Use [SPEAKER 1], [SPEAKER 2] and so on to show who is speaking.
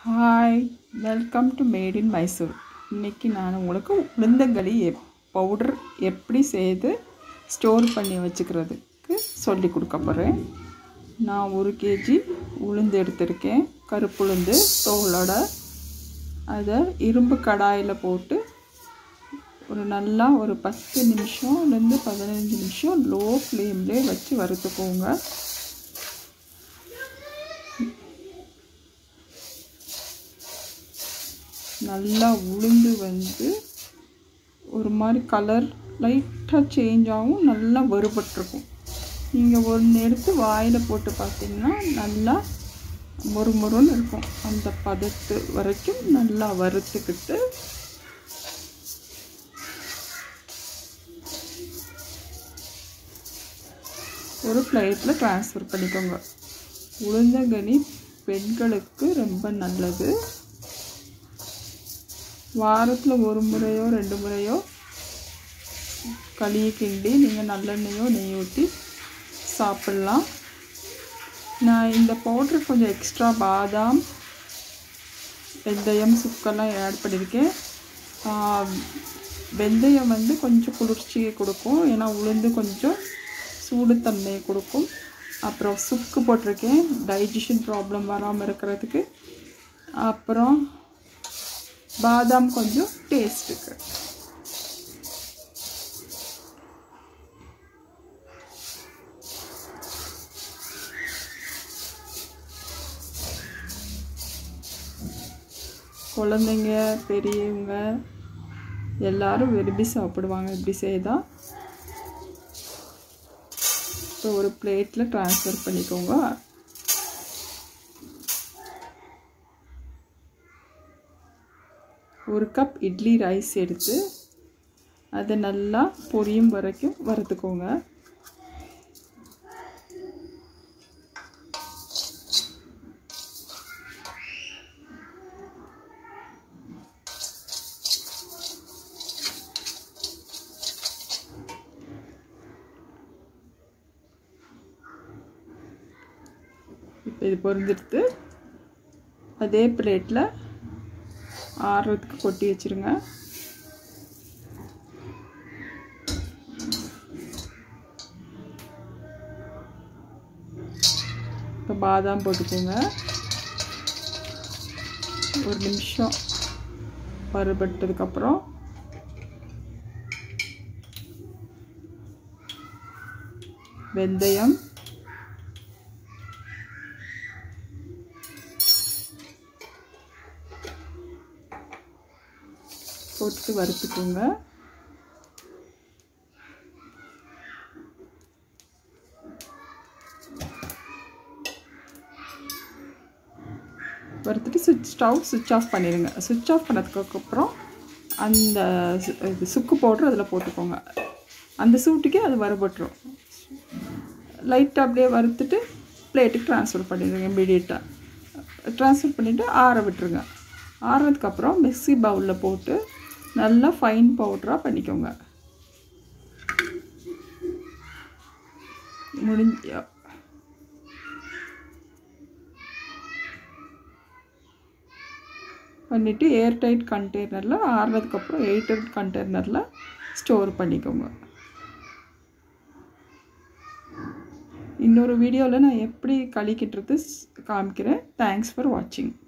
[SPEAKER 1] hi welcome to made in Mysore இன்றைக்கி நான் உங்களுக்கு உளுந்தங்களி எப் பவுடர் எப்படி செய்து ஸ்டோர் பண்ணி வச்சுக்கிறதுக்கு சொல்லி கொடுக்க போகிறேன் நான் ஒரு கேஜி உளுந்து எடுத்திருக்கேன் கருப்பு உளுந்து தோலோட அதை இரும்பு கடாயில் போட்டு ஒரு நல்லா ஒரு பத்து நிமிஷம்லேருந்து பதினஞ்சு நிமிஷம் லோ ஃப்ளேம்லேயே வச்சு வறுத்துக்கோங்க நல்லா உளுந்து வந்து ஒரு மாதிரி கலர் லைட்டாக சேஞ்ச் ஆகும் நல்லா வறுபட்டிருக்கும் நீங்கள் ஒன்று எடுத்து வாயில் போட்டு பார்த்தீங்கன்னா நல்லா மொறு மொறுன்னு இருக்கும் அந்த பதத்து வரைக்கும் நல்லா வறுத்துக்கிட்டு ஒரு பிளேட்டில் ட்ரான்ஸ்ஃபர் பண்ணிக்கோங்க உளுந்தங்கனி பெண்களுக்கு ரொம்ப நல்லது வாரத்தில் ஒரு முறையோ ரெண்டு முறையோ களியை கிண்டி நீங்கள் நல்லெண்ணெயோ நெய் ஊற்றி சாப்பிட்லாம் நான் இந்த பவுட்ரு கொஞ்சம் எக்ஸ்ட்ரா பாதாம் வெந்தயம் சுக்கெல்லாம் ஆட் பண்ணியிருக்கேன் வெந்தயம் வந்து கொஞ்சம் குளிர்ச்சியை கொடுக்கும் ஏன்னா உளுந்து கொஞ்சம் சூடுத்தன்மையை கொடுக்கும் அப்புறம் சுக்கு போட்டிருக்கேன் டைஜஷன் ப்ராப்ளம் வராமல் இருக்கிறதுக்கு அப்புறம் பாதாம் கொஞ்சம் டேஸ்ட்டுக்கு குழந்தைங்க பெரியவங்க எல்லாரும் விரும்பி சாப்பிடுவாங்க இப்படி செய்தால் இப்போ ஒரு பிளேட்டில் ட்ரான்ஸ்ஃபர் பண்ணிக்கோங்க ஒரு கப் இட்லி ரைஸ் எடுத்து அதை நல்லா பொரியும் வரைக்கும் வறுத்துக்கோங்க இப்போ இது பொரிஞ்சிடுத்து அதே பிளேட்டில் ஆறுறதுக்கு கொட்டி வச்சுருங்க இப்போ பாதாம் போட்டுக்கோங்க ஒரு நிமிஷம் பருபட்டதுக்கப்புறம் வெந்தயம் போட்டு வறுத்துக்கோங்க வறுத்துட்டு சுவிட்ச் ஸ்டவ் சுவிட்ச் ஆஃப் பண்ணிடுங்க சுவிட்ச் ஆஃப் பண்ணதுக்கப்புறம் அந்த இது சுக்கு பவுட்ரு அதில் போட்டுக்கோங்க அந்த சூட்டுக்கே அது வறுபட்டுரும் லைட்டாக அப்படியே வறுத்துட்டு பிளேட்டுக்கு ட்ரான்ஸ்ஃபர் பண்ணிடுங்க இமீடியட்டாக ட்ரான்ஸ்ஃபர் பண்ணிவிட்டு ஆற விட்டுருங்க ஆறுனதுக்கப்புறம் மிக்ஸி பவுலில் போட்டு நல்லா ஃபைன் பவுட்ராக பண்ணிக்கோங்க முடிஞ்ச பண்ணிவிட்டு ஏர்டைட் கண்டெய்னரில் ஆறுனதுக்கப்புறம் எயிட்டட் கண்டெய்னரில் ஸ்டோர் பண்ணிக்கோங்க இன்னொரு வீடியோவில் நான் எப்படி கழிக்கின்றது காமிக்கிறேன் தேங்க்ஸ் ஃபார் வாட்சிங்